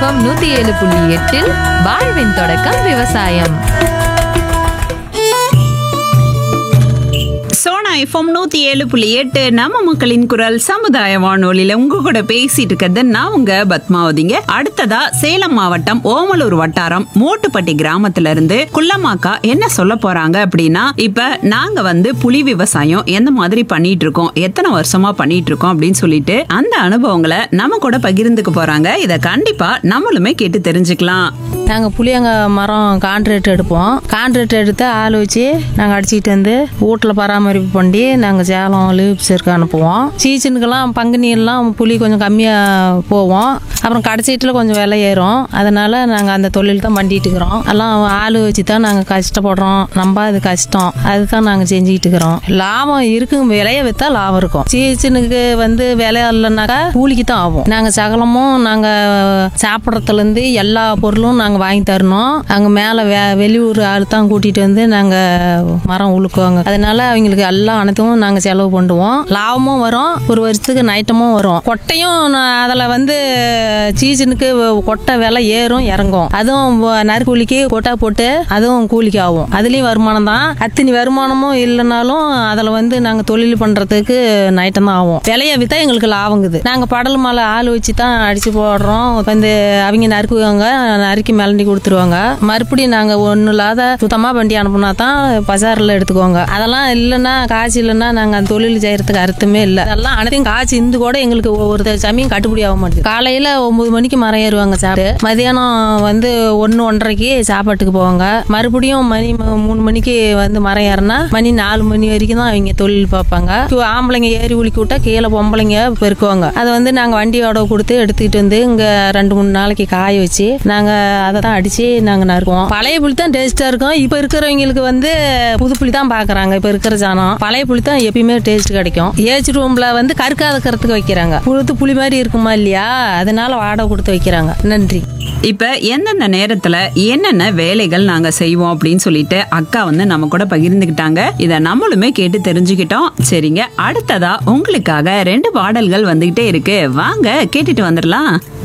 FM நூத்தி ஏழு புள்ளி எட்டில் வாழ்வின் தொடக்கம் விவசாயம் சோனா எஃப்எம் நூத்தி ஏழு புள்ளி எட்டு நம்ம மக்களின் குரல் சமுதாய வானொலியில உங்க கூட பேசிட்டு இருக்கிறது நான் உங்க பத்மாவதிங்க அடுத்ததா சேலம் மாவட்டம் ஓமலூர் வட்டாரம் மோட்டுப்பட்டி கிராமத்துல இருந்து குள்ளமாக்கா என்ன சொல்ல போறாங்க அப்படின்னா இப்ப நாங்க வந்து புலி விவசாயம் எந்த மாதிரி பண்ணிட்டு இருக்கோம் எத்தனை வருஷமா பண்ணிட்டு இருக்கோம் அப்படின்னு சொல்லிட்டு அந்த அனுபவங்களை நம்ம கூட பகிர்ந்துக்க போறாங்க இத கண்டிப்பா நம்மளுமே கேட்டு தெரிஞ்சுக்கலாம் நாங்கள் புளியங்க மரம் கான்ட்ராக்ட் எடுப்போம் கான்ட்ராக்ட் எடுத்து ஆள் வச்சு நாங்கள் அடிச்சிட்டு வந்து வீட்டில் பராமரிப்பு பண்ணி நாங்கள் சேலம் லீவ்ஸருக்கு அனுப்புவோம் சீசனுக்கெல்லாம் பங்குனி எல்லாம் புளி கொஞ்சம் கம்மியாக போவோம் அப்புறம் கடைசீட்டில் கொஞ்சம் விலை ஏறும் அதனால் நாங்கள் அந்த தொழில் தான் பண்ணிட்டு இருக்கிறோம் எல்லாம் ஆள் வச்சு தான் நாங்கள் கஷ்டப்படுறோம் நம்ம அது கஷ்டம் அதுதான் நாங்கள் செஞ்சுக்கிட்டு இருக்கிறோம் லாபம் இருக்கும் விலையை விற்றா லாபம் இருக்கும் சீசனுக்கு வந்து விலை இல்லைனாக்கா கூலிக்கு தான் ஆகும் நாங்கள் சகலமும் நாங்கள் சாப்பிட்றதுலேருந்து எல்லா பொருளும் நாங்கள் வாங்கி தரணும் அங்கே மேலே வே வெளியூர் ஆள் தான் கூட்டிகிட்டு வந்து நாங்கள் மரம் உழுக்குவாங்க அதனால அவங்களுக்கு எல்லாம் அனைத்தும் நாங்கள் செலவு பண்ணுவோம் லாபமும் வரும் ஒரு வருஷத்துக்கு நைட்டமும் வரும் கொட்டையும் அதில் வந்து சீசனுக்கு கொட்டை விலை ஏறும் இறங்கும் அதுவும் வ- நறுக்கூலிக்கு கொட்டை போட்டு அதுவும் கூலிக்கு ஆகும் அதுலேயும் வருமானம் தான் அத்தனை வருமானமும் இல்லைனாலும் அதில் வந்து நாங்கள் தொழில் பண்ணுறதுக்கு நைட்டம் தான் ஆகும் விலையை விற்றா எங்களுக்கு லாபங்குது நாங்கள் படல் மேலே ஆள் வச்சு தான் அடித்து போடுறோம் வந்து அவங்க நறுக்குவாங்க நறுக்கி மிளண்டி கொடுத்துருவாங்க மறுபடியும் நாங்கள் ஒன்றும் இல்லாத சுத்தமாக வண்டி அனுப்புனா தான் பஜாரில் எடுத்துக்குவாங்க அதெல்லாம் இல்லைன்னா காசு இல்லைன்னா நாங்கள் அந்த தொழில் செய்யறதுக்கு அர்த்தமே இல்லை அதெல்லாம் அனைத்தையும் காசு இருந்து கூட எங்களுக்கு ஒவ்வொரு சமயம் கட்டுப்படி ஆக மாட்டேங்குது காலையில் ஒம்பது மணிக்கு மரம் ஏறுவாங்க சாப்பிட்டு மதியானம் வந்து ஒன்று ஒன்றரைக்கு சாப்பாட்டுக்கு போவாங்க மறுபடியும் மணி ம- மூணு மணிக்கு வந்து மரம் ஏறினா மணி நாலு மணி வரைக்கும் தான் அவங்க தொழில் பார்ப்பாங்க கு- ஆம்பளைங்க ஏறி உலுக்கி விட்டா கீழே பொம்பளைங்க பெருக்குவாங்க அதை வந்து நாங்கள் வண்டியோட கொடுத்து எடுத்துக்கிட்டு வந்து இங்கே ரெண்டு மூணு நாளைக்கு காய வச்சு நாங்கள் அதை தான் அடித்து நாங்கள் நறுக்குவோம் பழைய புளி தான் டேஸ்ட்டாக இருக்கும் இப்போ இருக்கிறவங்களுக்கு வந்து புது புளி தான் பார்க்குறாங்க இப்போ இருக்கிற ஜானம் பழைய புளி தான் எப்பயுமே டேஸ்ட் கிடைக்கும் ஏஜ் ரூமில் வந்து கருக்காத கருத்துக்கு வைக்கிறாங்க புது புளி மாதிரி இருக்குமா இல்லையா அதனால வாடகை கொடுத்து வைக்கிறாங்க நன்றி இப்ப எந்தெந்த நேரத்துல என்னென்ன வேலைகள் நாங்க செய்வோம் அப்படின்னு சொல்லிட்டு அக்கா வந்து நம்ம கூட பகிர்ந்துக்கிட்டாங்க இத நம்மளுமே கேட்டு தெரிஞ்சுக்கிட்டோம் சரிங்க அடுத்ததா உங்களுக்காக ரெண்டு பாடல்கள் வந்துகிட்டே இருக்கு வாங்க கேட்டுட்டு வந்துடலாம்